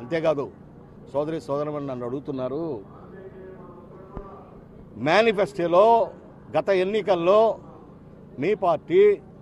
అంతేకాదు సోదరి సోదరమని నన్ను అడుగుతున్నారు మేనిఫెస్టోలో గత ఎన్నికల్లో మీ పార్టీ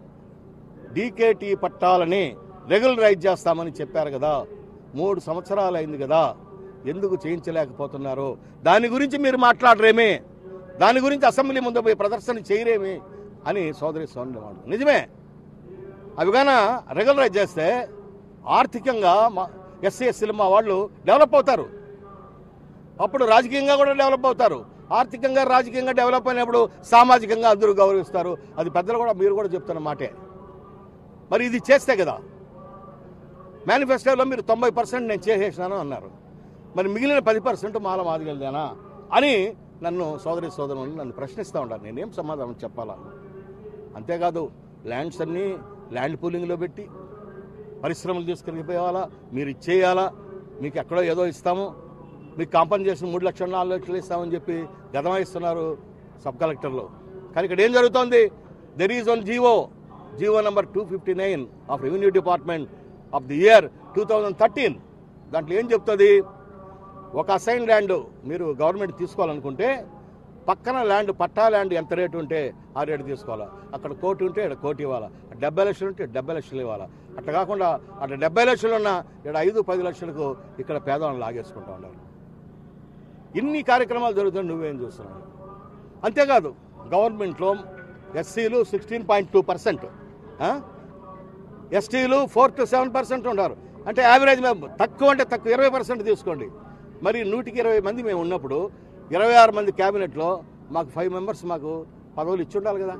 డీకేటీ పట్టాలని రెగ్యులరైజ్ చేస్తామని చెప్పారు కదా మూడు సంవత్సరాలు అయింది కదా ఎందుకు చేయించలేకపోతున్నారు దాని గురించి మీరు మాట్లాడరేమే దాని గురించి అసెంబ్లీ ముందు పోయి ప్రదర్శన చేయరేమి అని సోదరి సోదరు నిజమే అవి గాన రెగ్యులరైజ్ చేస్తే ఆర్థికంగా మా ఎస్సీ ఎస్సీలు మా వాళ్ళు డెవలప్ అవుతారు అప్పుడు రాజకీయంగా కూడా డెవలప్ అవుతారు ఆర్థికంగా రాజకీయంగా డెవలప్ అయినప్పుడు సామాజికంగా అందరూ గౌరవిస్తారు అది పెద్దలు కూడా మీరు కూడా చెప్తున్న మాటే మరి ఇది చేస్తే కదా మేనిఫెస్టోలో మీరు తొంభై పర్సెంట్ నేను చేసేసినాను అన్నారు మరి మిగిలిన పది పర్సెంట్ మాల మాదిగలదేనా అని నన్ను సోదరి సోదరులు నన్ను ప్రశ్నిస్తూ ఉంటారు నేనేం సమాధానం చెప్పాలా అంతేకాదు ల్యాండ్స్ అన్నీ ల్యాండ్ పూలింగ్లో పెట్టి పరిశ్రమలు తీసుకెళ్ళిపోవాలా మీరు ఇచ్చేయాలా మీకు ఎక్కడో ఏదో ఇస్తాము మీకు కాంపన్సేషన్ మూడు లక్షలు నాలుగు లక్షలు ఇస్తామని చెప్పి గదమాయిస్తున్నారు సబ్ కలెక్టర్లు కానీ ఇక్కడ ఏం జరుగుతోంది there is one GO GO number two fifty nine of revenue department of the year two thousand thirteen దాంట్లో ఏం చెప్తుంది ఒక అసైన్ ల్యాండ్ మీరు గవర్నమెంట్ తీసుకోవాలనుకుంటే పక్కన ల్యాండ్ పట్టా ల్యాండ్ ఎంత రేటు ఉంటే ఆ రేటు తీసుకోవాలా అక్కడ కోటి ఉంటే ఇక్కడ కోటి ఇవ్వాలా డెబ్బై లక్షలు ఉంటే డెబ్బై లక్షలు ఇవ్వాలా అట్లా కాకుండా అక్కడ డెబ్బై లక్షలు ఉన్నా ఇక్కడ ఐదు పది లక్షలకు ఇక్కడ పేదవాళ్ళని లాగేసుకుంటా ఉన్నారు ఇన్ని కార్యక్రమాలు జరుగుతుంది నువ్వేం చూస్తున్నావు అంతేకాదు గవర్నమెంట్లో ఎస్సీలు సిక్స్టీన్ పాయింట్ టూ పర్సెంట్ ఎస్టీలు ఫోర్ టు సెవెన్ పర్సెంట్ ఉన్నారు అంటే యావరేజ్ మేము తక్కువ అంటే తక్కువ ఇరవై పర్సెంట్ తీసుకోండి మరి నూటికి ఇరవై మంది మేము ఉన్నప్పుడు ఇరవై ఆరు మంది క్యాబినెట్లో మాకు ఫైవ్ మెంబర్స్ మాకు పదవులు ఇచ్చి ఉండాలి కదా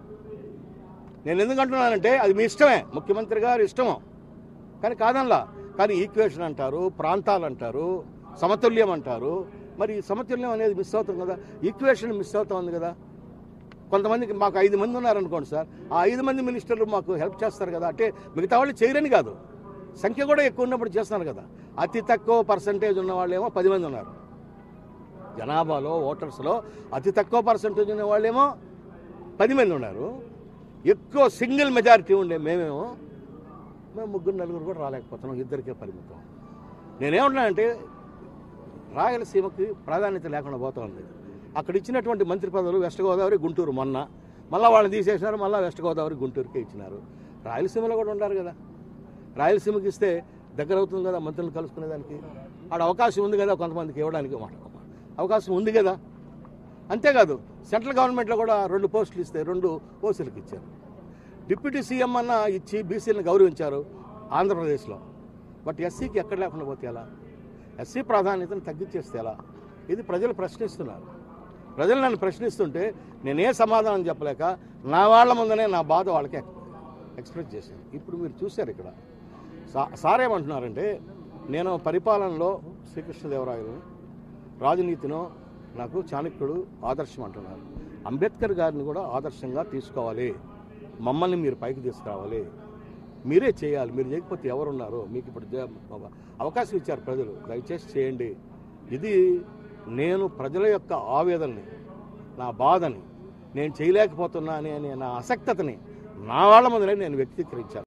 నేను ఎందుకు అంటున్నానంటే అది మీ ఇష్టమే ముఖ్యమంత్రి గారు ఇష్టము కానీ కాదనలా కానీ ఈక్వేషన్ అంటారు ప్రాంతాలు అంటారు సమతుల్యం అంటారు మరి ఈ సమతుల్యం అనేది మిస్ అవుతుంది కదా ఈక్వేషన్ మిస్ అవుతుంది కదా కొంతమందికి మాకు ఐదు మంది ఉన్నారనుకోండి సార్ ఆ ఐదు మంది మినిస్టర్లు మాకు హెల్ప్ చేస్తారు కదా అంటే మిగతా వాళ్ళు చేయరని కాదు సంఖ్య కూడా ఎక్కువ ఉన్నప్పుడు చేస్తున్నారు కదా అతి తక్కువ పర్సంటేజ్ ఉన్న వాళ్ళేమో పది మంది ఉన్నారు జనాభాలో ఓటర్స్లో అతి తక్కువ పర్సంటేజ్ ఉన్న వాళ్ళేమో పది మంది ఉన్నారు ఎక్కువ సింగిల్ మెజారిటీ ఉండే మేమేమో మేము ముగ్గురు నలుగురు కూడా రాలేకపోతున్నాం ఇద్దరికే పరిమితం నేనేమంటున్నానంటే రాయలసీమకి ప్రాధాన్యత లేకుండా పోతోంది అక్కడ ఇచ్చినటువంటి మంత్రి పదవులు వెస్ట్ గోదావరి గుంటూరు మొన్న మళ్ళీ వాళ్ళని తీసేసినారు మళ్ళీ వెస్ట్ గోదావరి గుంటూరుకే ఇచ్చినారు రాయలసీమలో కూడా ఉండారు కదా రాయలసీమకి ఇస్తే దగ్గర అవుతుంది కదా మంత్రులను కలుసుకునే దానికి ఆడ అవకాశం ఉంది కదా కొంతమందికి ఇవ్వడానికి మాట అవకాశం ఉంది కదా అంతేకాదు సెంట్రల్ గవర్నమెంట్లో కూడా రెండు పోస్టులు ఇస్తే రెండు ఓసీలకు ఇచ్చారు డిప్యూటీ సీఎం అన్న ఇచ్చి బీసీలను గౌరవించారు ఆంధ్రప్రదేశ్లో బట్ ఎస్సీకి ఎక్కడ లేకుండా పోతే ఎలా ఎస్సీ ప్రాధాన్యతను తగ్గించేస్తే ఎలా ఇది ప్రజలు ప్రశ్నిస్తున్నారు ప్రజలు నన్ను ప్రశ్నిస్తుంటే నేనే సమాధానం చెప్పలేక నా వాళ్ళ ముందనే నా బాధ వాళ్ళకి ఎక్స్ప్రెస్ చేశాను ఇప్పుడు మీరు చూశారు ఇక్కడ సా సార్ ఏమంటున్నారంటే నేను పరిపాలనలో శ్రీకృష్ణదేవరాయలు రాజనీతిలో నాకు చాణక్యుడు ఆదర్శం అంటున్నారు అంబేద్కర్ గారిని కూడా ఆదర్శంగా తీసుకోవాలి మమ్మల్ని మీరు పైకి తీసుకురావాలి మీరే చేయాలి మీరు చేయకపోతే ఎవరున్నారు మీకు ఇప్పుడు జ- అవకాశం ఇచ్చారు ప్రజలు దయచేసి చేయండి ఇది నేను ప్రజల యొక్క ఆవేదనని నా బాధని నేను చేయలేకపోతున్నా అనే అనే నా అసక్తతని నా వాళ్ళ ముందరే నేను వ్యక్తీకరించాను